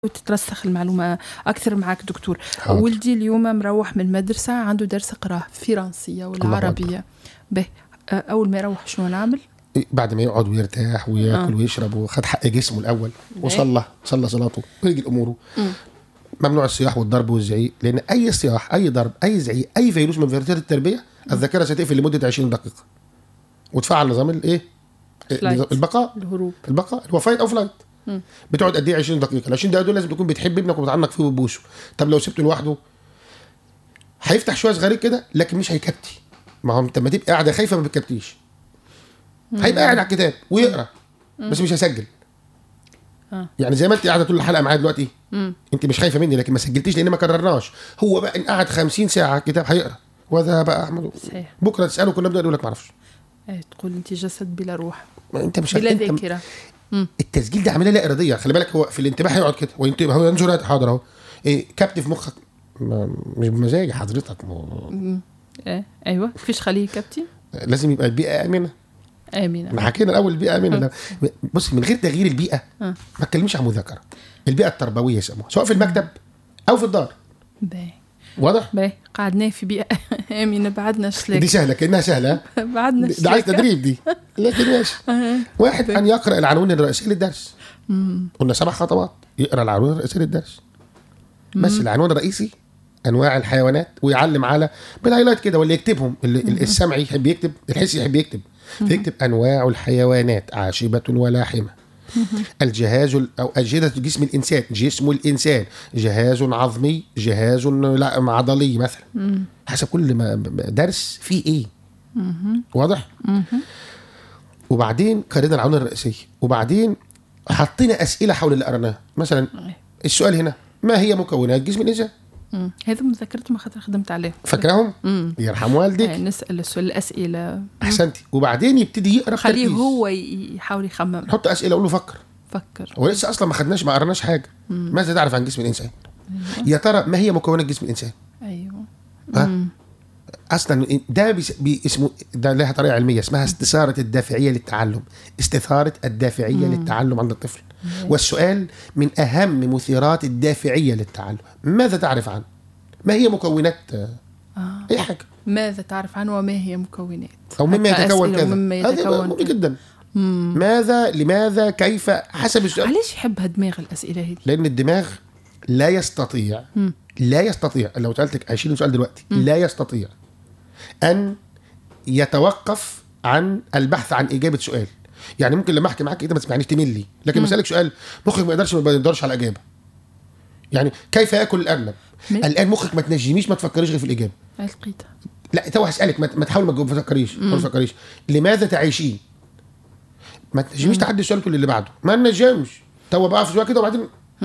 وتترسخ المعلومه اكثر معك دكتور حاضر. ولدي اليوم مروح من المدرسه عنده درس قراه فرنسيه ولا الله عربيه به آه، اول ما يروح شنو نعمل إيه، بعد ما يقعد ويرتاح وياكل آه. ويشرب وخد حق جسمه الاول إيه. وصلى صلى صلاته ويجي اموره مم. ممنوع الصياح والضرب والزعيق لان اي صياح اي ضرب اي زعيق اي فيروس من فيروسات التربيه الذاكره ستقفل لمده 20 دقيقه وتفعل نظام الايه فلايت. نظام البقاء الهروب البقاء اللي هو فايت او فلايت مم. بتقعد قد ايه 20 دقيقه ال 20 دقيقه دول لازم تكون بتحب ابنك وبتعنق فيه وتبوسه طب لو سبته لوحده هيفتح شويه صغيرين كده لكن مش هيكتي ما هو انت لما تبقى قاعده خايفه ما بتكتيش هيبقى قاعد على الكتاب ويقرا بس مش هيسجل آه. يعني زي ما انت قاعده طول الحلقه معايا دلوقتي مم. انت مش خايفه مني لكن ما سجلتيش لان ما كررناش هو بقى ان قعد 50 ساعه على الكتاب هيقرا وذهب احمد صحيح بكره تساله كنا بنقول لك ما اعرفش ايه تقول انت جسد بلا روح ما انت مش بلا انت ذاكره التسجيل ده عمليه لا اراديه خلي بالك هو في الانتباه هيقعد كده وينتبه هو ينظر حاضر اهو إيه كبت في مخك ما مش بمزاج حضرتك ما ايه ايوه فيش خليه كابتن لازم يبقى البيئه امنه امين احنا حكينا الاول البيئه امنه لا. بص من غير تغيير البيئه آه. ما تكلمش عن مذاكره البيئه التربويه يسموها سواء في المكتب او في الدار باهي واضح باهي قعدنا في بيئه امينه بعدنا دي شلاك سهله كانها سهله ها؟ بعدنا ده عايز شلاك. تدريب دي لكن ماشي آه. واحد ان يقرا العناوين الرئيسيه للدرس مم. قلنا سبع خطوات يقرا العناوين الرئيسيه للدرس بس العنوان الرئيسي انواع الحيوانات ويعلم على بالهايلايت كده واللي يكتبهم اللي اللي السمعي يحب يكتب الحسي يحب يكتب فيكتب انواع الحيوانات عاشبه ولاحمه الجهاز ال- او اجهزه جسم الانسان جسم الانسان جهاز عظمي جهاز لا عضلي مثلا حسب كل ما ما- درس فيه ايه واضح وبعدين قرينا العناوين الرئيسيه وبعدين حطينا اسئله حول اللي قرناه مثلا إيه. السؤال هنا ما هي مكونات جسم الانسان مم. هذا مذاكرته ما خاطر خدمت عليه فاكراهم مم. يرحم والدك إيه، نسال السؤال الاسئله احسنتي وبعدين يبتدي يقرا خليه بتركيز. هو ي- يحاول يخمم نحط اسئله اقول له فكر فكر هو لسه اصلا ما خدناش ما قرناش حاجه ماذا تعرف عن جسم الانسان يا ترى ما هي مكونات جسم الانسان ايوه ها؟ مم. اصلا ده بيس- بي اسمه ده لها طريقه علميه اسمها استثاره الدافعيه للتعلم استثاره الدافعيه للتعلم عند الطفل والسؤال من اهم مثيرات الدافعيه للتعلم ماذا تعرف عنه ما هي مكونات آه، آه. اي حاجه ماذا تعرف عنه وما هي مكونات او مما حتى يتكون أسئلة كذا ومما هذا يتكون مهم جدا ماذا لماذا كيف حسب السؤال علاش يحب هالدماغ الاسئله هذه لان الدماغ لا يستطيع لا يستطيع لو سالتك 20 سؤال دلوقتي لا يستطيع ان يتوقف عن البحث عن اجابه سؤال يعني ممكن لما احكي معاك انت ما تسمعنيش تمل لي لكن لما اسالك سؤال مخك ما يقدرش ما يقدرش على الاجابه يعني كيف ياكل الارنب ماشي. الان مخك ما تنجميش ما تفكريش غير في الاجابه لقيتها لا تو هسالك ما ما تحاول ما تجاوب- ما تفكريش ما تفكريش لماذا تعيشين ما تنجميش تعدي السؤال كل اللي بعده ما نجمش تو بقى في شويه كده وبعدين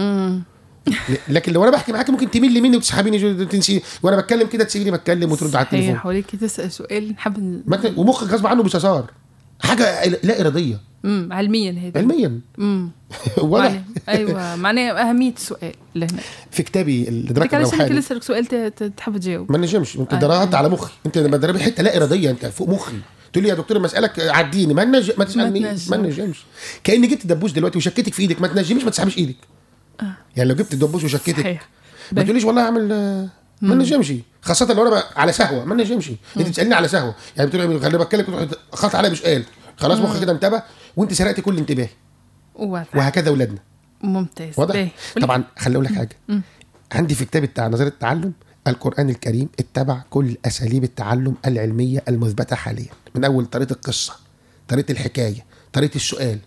لكن لو انا بحكي معاك ممكن تملي مني وتسحبيني تنسيني وانا بتكلم كده تسيبيني بتكلم وترد على التليفون صحيح وليك تسال سؤال نحب ن- ما ت- ومخك غصب عنه بيستثار حاجه لا اراديه مم. علميا هذا علميا امم واضح ايوه معناها اهميه السؤال لهنا في كتابي الادراك لك علاش انا كي الروحاني نسالك سؤال ت- ت- تحب تجاوب ما نجمش انت آه. دربت على مخي انت لما تدربي حته لا اراديه انت فوق مخي تقول لي يا دكتور ما اسالك عديني ما نج... ما تسالني تنجمش. ما نجمش كاني جبت دبوس دلوقتي وشكيتك في ايدك ما تنجميش ما تسحبيش ايدك يعني لو جبت الدبوس وشكيتك صحيح ما تقوليش والله اعمل آه، ما نجمش خاصة لو انا بقى على سهوة ما نجمش انت بتسألني على سهوة يعني بتقولي خلي بتكلم تروح خط عليا بسؤال خلاص مخك كده انتبه وانت سرقتي كل انتباهي واضح وهكذا اولادنا ممتاز واضح باهي. طبعا خلي اقول لك حاجة عندي في كتاب بتاع نظرية التعلم القرآن الكريم اتبع كل أساليب التعلم العلمية المثبتة حاليا من أول طريقة القصة طريقة الحكاية طريقة السؤال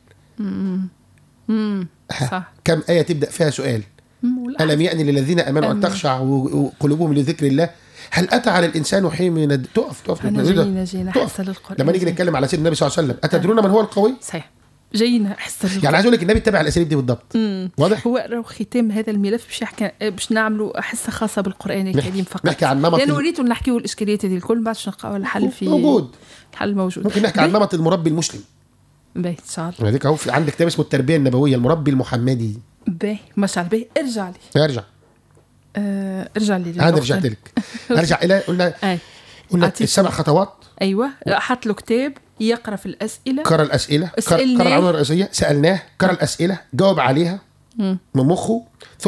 امم صح كم آية تبدأ فيها سؤال مم، والأحد. ألم يأن للذين آمنوا أن آمين. تخشع و- وقلوبهم لذكر الله هل أتى على الإنسان حين من الد- تقف تقف انا إيه ده؟ جاينا جاينا تقف. حصل القران لما نيجي نتكلم على سيدنا النبي صلى الله عليه وسلم أتدرون من هو القوي؟ صحيح جاينا حصل يعني عايز أقول لك النبي اتبع الأساليب دي بالضبط واضح؟ هو راهو ختام هذا الملف باش يحكي باش نعملوا حصه خاصه بالقران الكريم فقط نحكي عن نمط لانه ال- اريد نحكيو الاشكاليات هذه الكل بعد باش نلقاو الحل في موجود الحل موجود ممكن نحكي عن نمط المربي المسلم باهي ان شاء الله هذيك اهو في عندك كتاب اسمه التربيه النبويه المربي المحمدي باهي ما شاء الله باهي ارجع لي ارجع آه ارجع لي انا رجعت لك ارجع الى قلنا اي قلنا أعطيك. السبع خطوات ايوه حط له كتاب يقرا في الاسئله قرا الاسئله قرا اسألناه. قرا العناوين الرئيسيه سالناه قرا الاسئله جاوب عليها من مخه